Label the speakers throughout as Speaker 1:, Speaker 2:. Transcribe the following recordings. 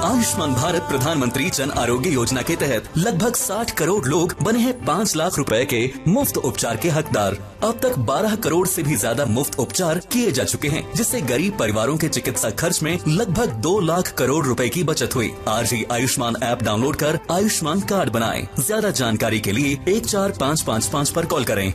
Speaker 1: आयुष्मान भारत प्रधानमंत्री जन आरोग्य योजना के तहत लगभग 60 करोड़ लोग बने हैं 5 लाख रुपए के मुफ्त उपचार के हकदार अब तक 12 करोड़ से भी ज्यादा मुफ्त उपचार किए जा चुके हैं जिससे गरीब परिवारों के चिकित्सा खर्च में लगभग 2 लाख करोड़ रुपए की बचत हुई आज ही आयुष्मान ऐप डाउनलोड कर आयुष्मान कार्ड बनाएं ज्यादा जानकारी के लिए एक चार पाँच पाँच पाँच पर कॉल करें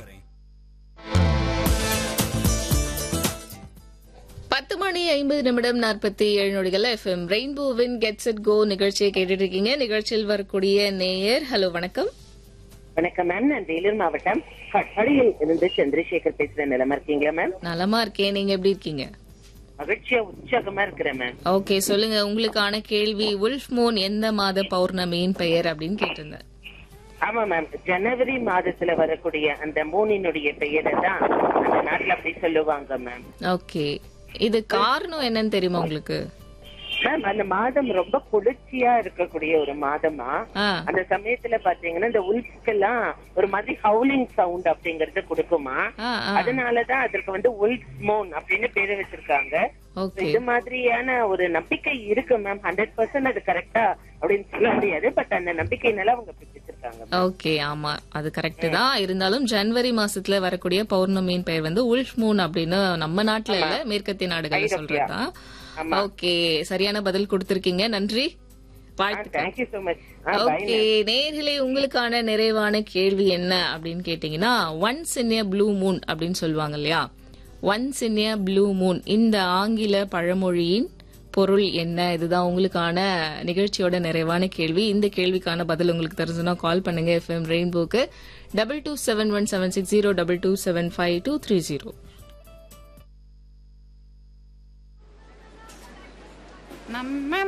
Speaker 2: பத்து மணி ஐம்பது நிமிடம் நாற்பத்தி ஏழு நொடிகள் எஃப்எம் ரெயின்போவின் கெட்ஸ் இட் கோ நிகழ்ச்சியை கேட்டுட்டு இருக்கீங்க நிகழ்ச்சியில் வரக்கூடிய நேயர் ஹலோ வணக்கம்
Speaker 3: வணக்கம் மேம் நான் வேலூர் மாவட்டம் கட்பாடியில் இருந்து சந்திரசேகர் பேசுறேன் நிலமா இருக்கீங்களா மேம்
Speaker 2: நலமா இருக்கேன் நீங்க எப்படி இருக்கீங்க
Speaker 3: மகிழ்ச்சியா உற்சாகமா இருக்கிறேன் மேம்
Speaker 2: ஓகே சொல்லுங்க உங்களுக்கான கேள்வி உல்ஃப் மூன் எந்த மாத பௌர்ணமியின் பெயர் அப்படின்னு கேட்டிருந்தேன்
Speaker 3: ஆமா மேம் ஜனவரி மாதத்துல வரக்கூடிய அந்த மூனினுடைய பெயரை தான் அந்த நாட்டுல அப்படி சொல்லுவாங்க மேம்
Speaker 2: ஓகே இது காரணம் என்னன்னு தெரியுமா உங்களுக்கு
Speaker 3: மேம் அந்த மாதம் ரொம்ப குளிர்ச்சியா இருக்கக்கூடிய ஒரு மாதமா
Speaker 2: ஆ
Speaker 3: அந்த சமயத்துல பாத்தீங்கன்னா இந்த உல்ஃப்க்கெல்லாம் ஒரு மாதிரி ஹவுலிங் சவுண்ட் அப்படிங்கறது கொடுக்குமா
Speaker 2: ஆ ஆ
Speaker 3: அதனாலதான் அதற்கு வந்து உல்ஃப் மோன் அப்படின்னு பேரு வச்சிருக்காங்க
Speaker 2: ஓகே
Speaker 3: இது மாதிரியான ஒரு நம்பிக்கை இருக்கு மேம் ஹண்ட்ரட் பர்சன்ட் அது கரெக்டா அப்படின்னு சொல்ல முடியாது பட் அந்த நம்பிக்கையினால அவங்க அப்படி வச்சிருக்காங்க
Speaker 2: ஓகே ஆமா அது கரெக்ட் தான் இருந்தாலும் ஜனவரி மாசத்துல வரக்கூடிய பௌர்ணமியின் பெயர் வந்து உல்ஃப் மூன் அப்படின்னு நம்ம நாட்டுல இல்ல மேற்கத்திய நாடுகள்ல சொல்றதுதான் ஓகே சரியான பதில் கொடுத்திருக்கீங்க நன்றி வாழ்த்துக்கள்
Speaker 3: தேங்க்யூ சோ மச்
Speaker 2: ஓகே நேர்களே உங்களுக்கான நிறைவான கேள்வி என்ன அப்படின்னு கேட்டீங்கன்னா ஒன்ஸ் இன் ப்ளூ மூன் அப்படின்னு சொல்லுவாங்க இல்லையா ஒன்ஸ் இன் ப்ளூ மூன் இந்த ஆங்கில பழமொழியின் பொருள் என்ன இதுதான் உங்களுக்கான நிகழ்ச்சியோட நிறைவான கேள்வி இந்த கேள்விக்கான பதில் உங்களுக்கு தெரிஞ்சுன்னா கால் பண்ணுங்க எஃப்எம் ரெயின்போக்கு double two seven one seven six zero double two seven five two three zero
Speaker 4: நம்ம